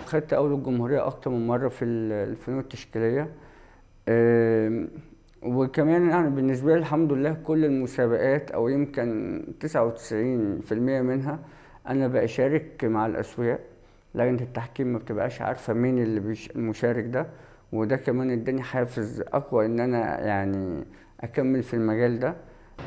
وخدت أول الجمهورية أكتر من مرة في ال- الفنون التشكيلية آم، وكمان يعني بالنسبة لي الحمد لله كل المسابقات أو يمكن تسعة وتسعين في المية منها أنا بشارك مع الأسوياء لجنة التحكيم ما بتبقاش عارفة مين اللي بيش المشارك ده وده كمان اداني حافز أقوى إن أنا يعني أكمل في المجال ده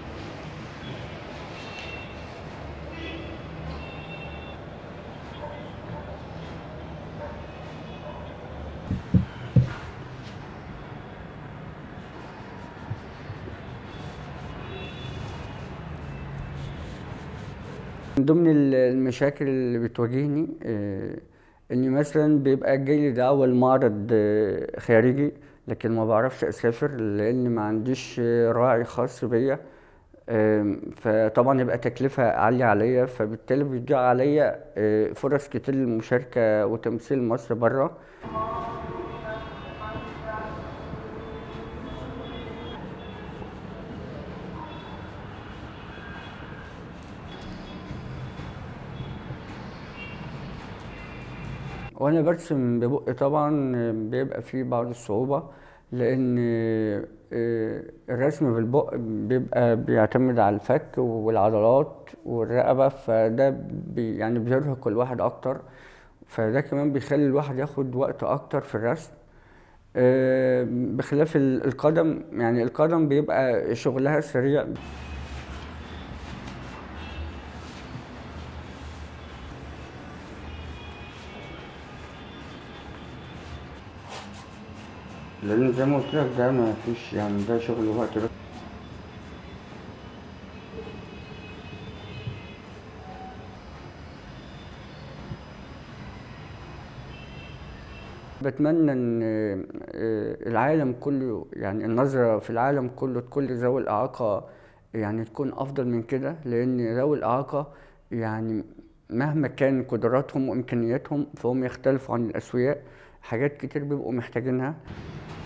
من ضمن ال- المشاكل اللي بتواجهني آه، اني مثلا بيبقى جاي لي دعوة لمعرض آه، خارجي لكن ما بعرفش اسافر لان ما عنديش آه، راعي خاص بيا آم، فطبعا يبقى تكلفة عالية عليا فبالتالي بيضيع عليا آه، فرص كتير للمشاركة وتمثيل مصر بره وانا برسم ببقي طبعا بيبقى فيه بعض الصعوبة لان آه، الرسم بالبق بيبقى بيعتمد على الفك والعضلات والرقبة فده بي يعني بيرهق الواحد اكتر فده كمان بيخلي الواحد ياخد وقت اكتر في الرسم آه، بخلاف ال- القدم يعني القدم بيبقى شغلها سريع لان زي ما قلت لك ده ما فيش يعني ده شغل وقت بس بتمنى ان آه، العالم كله يعني النظرة في العالم كله تكون لذوي الإعاقة يعني تكون أفضل من كده لأن ذوي الإعاقة يعني مهما كان قدراتهم وإمكانياتهم فهم يختلفوا عن الأسوياء حاجات كتير بيبقوا محتاجينها